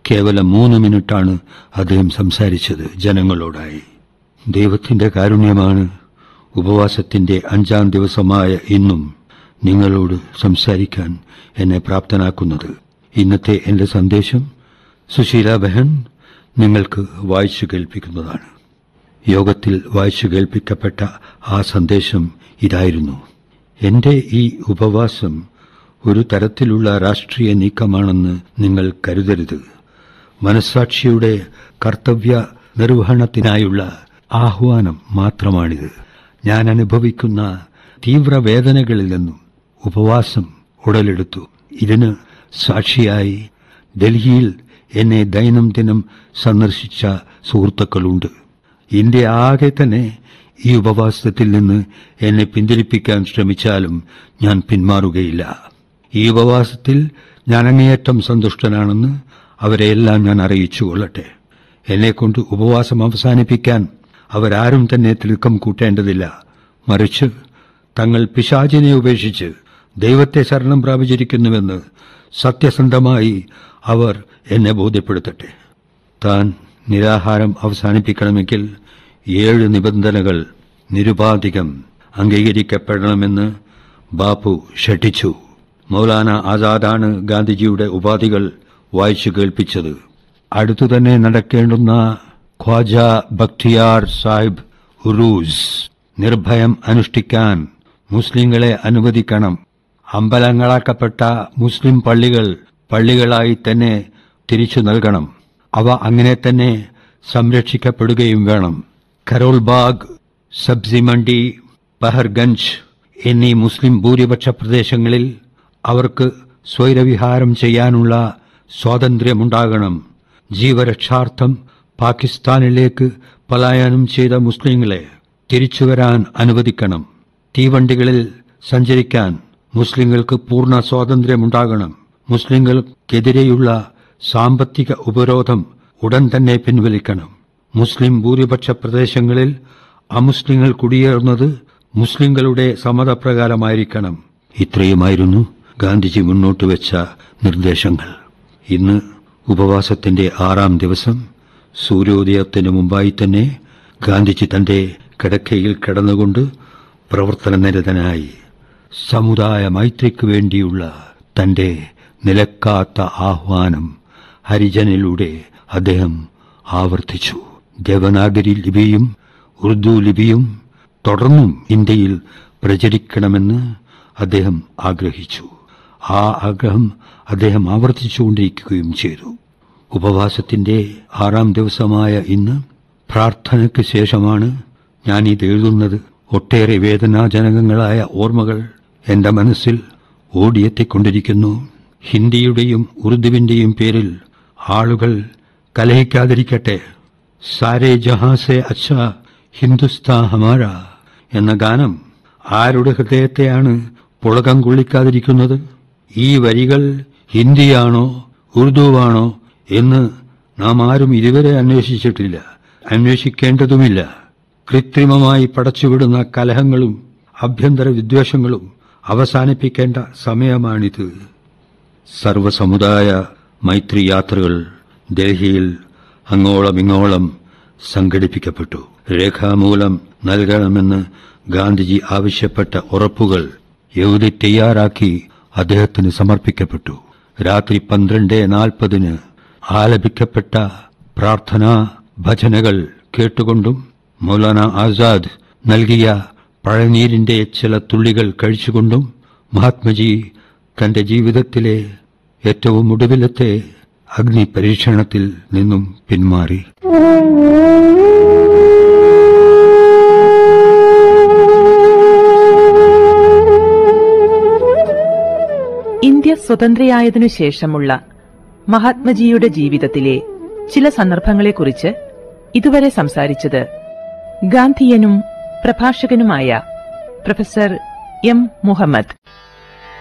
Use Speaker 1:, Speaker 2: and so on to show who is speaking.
Speaker 1: കേവലം മൂന്ന് മിനിറ്റാണ് അദ്ദേഹം സംസാരിച്ചത് ജനങ്ങളോടായി ദൈവത്തിന്റെ കാരുണ്യമാണ് ഉപവാസത്തിന്റെ അഞ്ചാം ദിവസമായ ഇന്നും നിങ്ങളോട് സംസാരിക്കാൻ എന്നെ പ്രാപ്തനാക്കുന്നത് ഇന്നത്തെ എന്റെ സന്ദേശം സുശീല ബഹൻ നിങ്ങൾക്ക് വായിച്ചു കേൾപ്പിക്കുന്നതാണ് യോഗത്തിൽ വായിച്ചു കേൾപ്പിക്കപ്പെട്ട ആ സന്ദേശം ഇതായിരുന്നു എന്റെ ഈ ഉപവാസം ഒരു തരത്തിലുള്ള രാഷ്ട്രീയ നീക്കമാണെന്ന് നിങ്ങൾ കരുതരുത് മനസ്സാക്ഷിയുടെ കർത്തവ്യ നിർവഹണത്തിനായുള്ള ആഹ്വാനം മാത്രമാണിത് ഞാൻ അനുഭവിക്കുന്ന തീവ്രവേദനകളിൽ നിന്നും ഉപവാസം ഉടലെടുത്തു ഇതിന് സാക്ഷിയായി ഡൽഹിയിൽ എന്നെ ദൈനംദിനം സന്ദർശിച്ച സുഹൃത്തുക്കളുണ്ട് ഇന്ത്യ ആകെ തന്നെ ഈ ഉപവാസത്തിൽ നിന്ന് എന്നെ പിന്തിരിപ്പിക്കാൻ ശ്രമിച്ചാലും ഞാൻ പിന്മാറുകയില്ല ഈ ഉപവാസത്തിൽ ഞാൻ അങ്ങേയറ്റം സന്തുഷ്ടനാണെന്ന് അവരെയെല്ലാം ഞാൻ അറിയിച്ചു കൊള്ളട്ടെ എന്നെക്കൊണ്ട് ഉപവാസം അവസാനിപ്പിക്കാൻ അവരാരും തന്നെ തിടുക്കം കൂട്ടേണ്ടതില്ല മറിച്ച് തങ്ങൾ പിശാചിനെ ഉപേക്ഷിച്ച് ദൈവത്തെ ശരണം പ്രാപിച്ചിരിക്കുന്നുവെന്ന് സത്യസന്ധമായി അവർ എന്നെ ബോധ്യപ്പെടുത്തട്ടെ താൻ നിരാഹാരം അവസാനിപ്പിക്കണമെങ്കിൽ ഏഴ് നിബന്ധനകൾ നിരുപാധികം അംഗീകരിക്കപ്പെടണമെന്ന് ബാപ്പു ഷഠിച്ചു മൗലാന ആസാദാണ് ഗാന്ധിജിയുടെ ഉപാധികൾ വായിച്ചു കേൾപ്പിച്ചത് അടുത്തു തന്നെ നടക്കേണ്ടുന്ന ഖ്വാജ ബക്തിയാർ സാഹിബ് ഉറൂസ് നിർഭയം അനുഷ്ഠിക്കാൻ മുസ്ലിങ്ങളെ അനുവദിക്കണം അമ്പലങ്ങളാക്കപ്പെട്ട മുസ്ലിം പള്ളികൾ പള്ളികളായി തന്നെ തിരിച്ചു നൽകണം അവ അങ്ങനെ തന്നെ സംരക്ഷിക്കപ്പെടുകയും വേണം കരോൾബാഗ് സബ്സി മണ്ഡി ബഹർഗഞ്ച് എന്നീ മുസ്ലിം ഭൂരിപക്ഷ പ്രദേശങ്ങളിൽ അവർക്ക് സ്വൈരവിഹാരം ചെയ്യാനുള്ള സ്വാതന്ത്ര്യമുണ്ടാകണം ജീവരക്ഷാർത്ഥം പാകിസ്ഥാനിലേക്ക് പലായനം ചെയ്ത മുസ്ലിങ്ങളെ തിരിച്ചുവരാൻ അനുവദിക്കണം തീവണ്ടികളിൽ സഞ്ചരിക്കാൻ മുസ്ലിങ്ങൾക്ക് പൂർണ്ണ സ്വാതന്ത്ര്യമുണ്ടാകണം മുസ്ലിങ്ങൾക്കെതിരെയുള്ള സാമ്പത്തിക ഉപരോധം ഉടൻ തന്നെ പിൻവലിക്കണം മുസ്ലിം ഭൂരിപക്ഷ പ്രദേശങ്ങളിൽ അമുസ്ലിങ്ങൾ കുടിയേറുന്നത് മുസ്ലിങ്ങളുടെ സമ്മതപ്രകാരമായിരിക്കണം ഇത്രയുമായിരുന്നു ഗാന്ധിജി മുന്നോട്ട് വെച്ച നിർദ്ദേശങ്ങൾ ഇന്ന് ഉപവാസത്തിന്റെ ആറാം ദിവസം സൂര്യോദയത്തിന് മുമ്പായി തന്നെ ഗാന്ധിജി തന്റെ കിടക്കയിൽ കിടന്നുകൊണ്ട് പ്രവർത്തനനിരതനായി സമുദായ മൈത്രിക്ക് വേണ്ടിയുള്ള തന്റെ നിലക്കാത്ത ആഹ്വാനം ഹരിജനിലൂടെ അദ്ദേഹം ആവർത്തിച്ചു ദേവനാഗരി ലിപിയും ഉറുദു ലിപിയും തുടർന്നും ഇന്ത്യയിൽ പ്രചരിക്കണമെന്ന് അദ്ദേഹം ആഗ്രഹിച്ചു ആ ആഗ്രഹം അദ്ദേഹം ആവർത്തിച്ചുകൊണ്ടിരിക്കുകയും ചെയ്തു ഉപവാസത്തിന്റെ ആറാം ദിവസമായ ഇന്ന് പ്രാർത്ഥനയ്ക്ക് ശേഷമാണ് ഞാൻ ഇത് എഴുതുന്നത് ഒട്ടേറെ വേദനാജനകങ്ങളായ ഓർമ്മകൾ എന്റെ മനസ്സിൽ ഓടിയെത്തിക്കൊണ്ടിരിക്കുന്നു ഹിന്ദിയുടെയും ഉറുദുവിന്റെയും പേരിൽ ആളുകൾ കലഹിക്കാതിരിക്കട്ടെ സാരേ ജഹാസെ അച്ഛ ഹിന്ദുസ്ഥാ ഹമാര എന്ന ഗാനം ആരുടെ ഹൃദയത്തെയാണ് പുളകം കൊള്ളിക്കാതിരിക്കുന്നത് ഈ വരികൾ ഹിന്ദിയാണോ ഉറുദുവാണോ എന്ന് നാം ആരും ഇതുവരെ അന്വേഷിച്ചിട്ടില്ല അന്വേഷിക്കേണ്ടതുമില്ല കൃത്രിമമായി പടച്ചുവിടുന്ന കലഹങ്ങളും ആഭ്യന്തര വിദ്വേഷങ്ങളും അവസാനിപ്പിക്കേണ്ട സമയമാണിത് സർവസമുദായ മൈത്രി യാത്രകൾ ഡൽഹിയിൽ അങ്ങോളം ഇങ്ങോളം സംഘടിപ്പിക്കപ്പെട്ടു രേഖാമൂലം നൽകണമെന്ന് ഗാന്ധിജി ആവശ്യപ്പെട്ട ഉറപ്പുകൾ എഴുതി തയ്യാറാക്കി അദ്ദേഹത്തിന് സമർപ്പിക്കപ്പെട്ടു രാത്രി പന്ത്രണ്ട് നാൽപ്പതിന് ആലപിക്കപ്പെട്ട പ്രാർത്ഥനാ ഭജനകൾ കേട്ടുകൊണ്ടും മൗലാന ആസാദ് നൽകിയ പഴനീരിന്റെ ചില തുള്ളികൾ കഴിച്ചുകൊണ്ടും മഹാത്മജി തന്റെ ജീവിതത്തിലെ ഏറ്റവും ഒടുവിലത്തെ അഗ്നി പരീക്ഷണത്തിൽ നിന്നും പിന്മാറി
Speaker 2: ഇന്ത്യ സ്വതന്ത്രയായതിനു ശേഷമുള്ള മഹാത്മജിയുടെ ജീവിതത്തിലെ ചില സന്ദർഭങ്ങളെക്കുറിച്ച് ഇതുവരെ സംസാരിച്ചത് ഗാന്ധിയനും പ്രഭാഷകനുമായ പ്രൊഫസർ എം മുഹമ്മദ്